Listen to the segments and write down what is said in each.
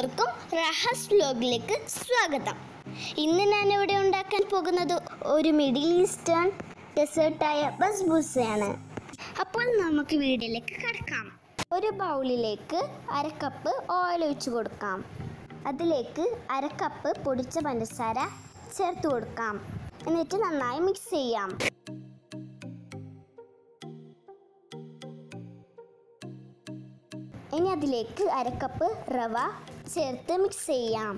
എല്ലാവർക്കും റഹസ് വ്ലോഗിലേക്ക് സ്വാഗതം ഇന്ന് ഞാൻ ഇവിടെ ഉണ്ടാക്കാൻ പോകുന്നത് ഒരു മിഡിൽ ഈസ്റ്റേൺ ഡെസേർട്ടായ ബസ്ബൂസയാണ് അപ്പോൾ നമുക്ക് വീഡിയോയിലേക്ക് കടക്കാം ഒരു ബൗളിലേക്ക് അര കപ്പ് ഓയിൽ ഒഴിച്ചു കൊടുക്കാം അതിലേക്ക് അര കപ്പ് പൊടിച്ച പഞ്ചസാര ചേർത്ത് കൊടുക്കാം എന്നിട്ട് നന്നായി മിക്സ് ചെയ്യാം ഇനി അതിലേക്ക് അര കപ്പ് റവ ചേർത്ത് മിക്സ് ചെയ്യാം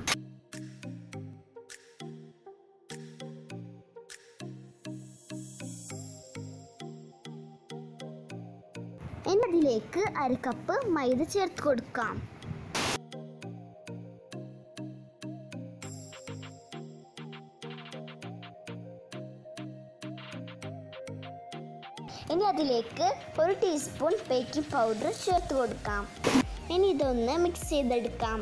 ഇനി അതിലേക്ക് അര കപ്പ് മൈദ ചേർത്ത് കൊടുക്കാം ഇനി അതിലേക്ക് ഒരു ടീസ്പൂൺ ബേക്കിംഗ് പൗഡർ ചേർത്ത് കൊടുക്കാം ഇനി ഇതൊന്ന് മിക്സ് ചെയ്തെടുക്കാം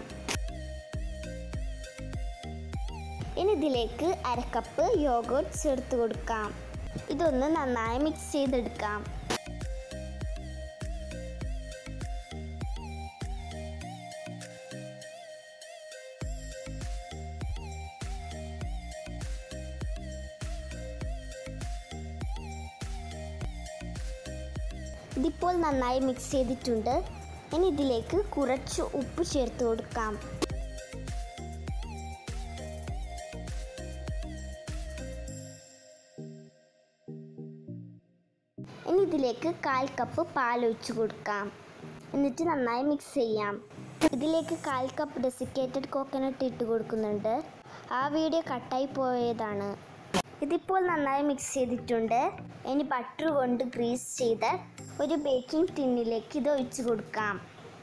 ഇനി ഇതിലേക്ക് അര കപ്പ് യോഗോട്ട് ചേർത്ത് കൊടുക്കാം ഇതൊന്ന് നന്നായി മിക്സ് ചെയ്തെടുക്കാം ഇതിപ്പോൾ നന്നായി മിക്സ് ചെയ്തിട്ടുണ്ട് ഇനി ഇതിലേക്ക് കുറച്ച് ഉപ്പ് ചേർത്ത് കൊടുക്കാം ഇനി ഇതിലേക്ക് കാൽ കപ്പ് പാൽ ഒഴിച്ചു കൊടുക്കാം എന്നിട്ട് നന്നായി മിക്സ് ചെയ്യാം ഇതിലേക്ക് കാൽ കപ്പ് ഡെസിക്കേറ്റഡ് കോക്കനട്ട് ഇട്ട് കൊടുക്കുന്നുണ്ട് ആ വീഡിയോ കട്ടായി പോയതാണ് ഇതിപ്പോൾ നന്നായി മിക്സ് ചെയ്തിട്ടുണ്ട് ഇനി ബട്ടർ കൊണ്ട് ഗ്രീസ് ചെയ്ത് ഒരു ബേക്കിംഗ് ടിന്നിലേക്ക് ഇത് ഒഴിച്ചു കൊടുക്കാം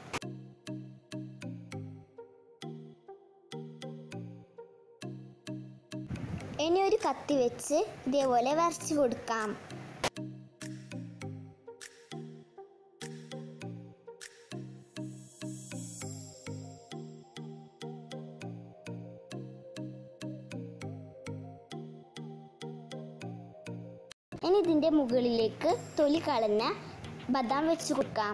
ഇനി ഒരു കത്തി വെച്ച് ഇതേപോലെ വരച്ചു കൊടുക്കാം ഇനി ഇതിൻ്റെ മുകളിലേക്ക് തൊലി കളഞ്ഞ ബദാം വെച്ച് കൊടുക്കാം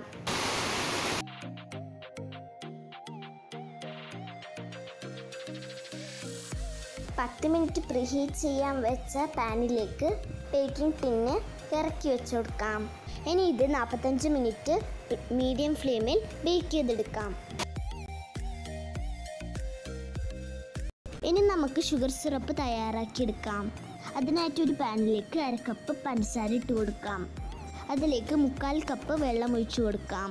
പത്ത് മിനിറ്റ് പ്രീഹീറ്റ് ചെയ്യാൻ വെച്ച പാനിലേക്ക് ബേക്കിംഗ് ടിന്ന് ഇറക്കി വെച്ച് കൊടുക്കാം ഇനി ഇത് നാൽപ്പത്തഞ്ച് മിനിറ്റ് മീഡിയം ഫ്ലെയിമിൽ ബേക്ക് ചെയ്തെടുക്കാം ഇനി നമുക്ക് ഷുഗർ സിറപ്പ് തയ്യാറാക്കിയെടുക്കാം അതിനായിട്ട് ഒരു പാനിലേക്ക് അര കപ്പ് പഞ്ചസാര ഇട്ട് കൊടുക്കാം അതിലേക്ക് മുക്കാൽ കപ്പ് വെള്ളം ഒഴിച്ചു കൊടുക്കാം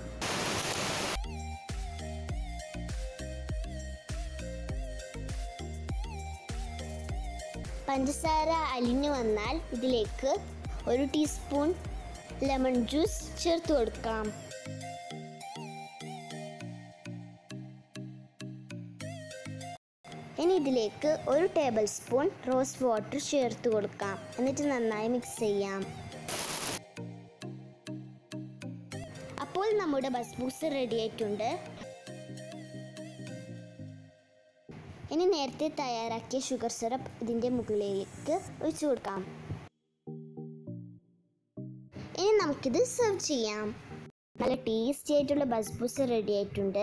പഞ്ചസാര അലിഞ്ഞു വന്നാൽ ഇതിലേക്ക് ഒരു ടീസ്പൂൺ ലെമൺ ജ്യൂസ് ചേർത്ത് കൊടുക്കാം ഇനി ഇതിലേക്ക് ഒരു ടേബിൾ സ്പൂൺ റോസ് വാട്ടർ ചേർത്ത് കൊടുക്കാം എന്നിട്ട് നന്നായി മിക്സ് ചെയ്യാം അപ്പോൾ നമ്മുടെ ബസ്ബൂസ് റെഡി ആയിട്ടുണ്ട് ഇനി നേരത്തെ തയ്യാറാക്കിയ ഷുഗർ സിറപ്പ് ഇതിൻ്റെ മുകളിലേക്ക് ഒഴിച്ചു കൊടുക്കാം ഇനി നമുക്കിത് സെർവ് ചെയ്യാം നല്ല ടേസ്റ്റി ആയിട്ടുള്ള ബസ്ബൂസ് റെഡി ആയിട്ടുണ്ട്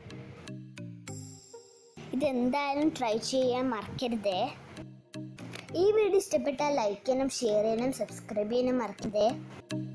ഇതെന്തായാലും ട്രൈ ചെയ്യാൻ മറക്കരുതേ ഈ വീഡിയോ ഇഷ്ടപ്പെട്ടാൽ ലൈക്ക് ചെയ്യണം ഷെയർ ചെയ്യണം സബ്സ്ക്രൈബ് ചെയ്യാനും മറക്കരുതേ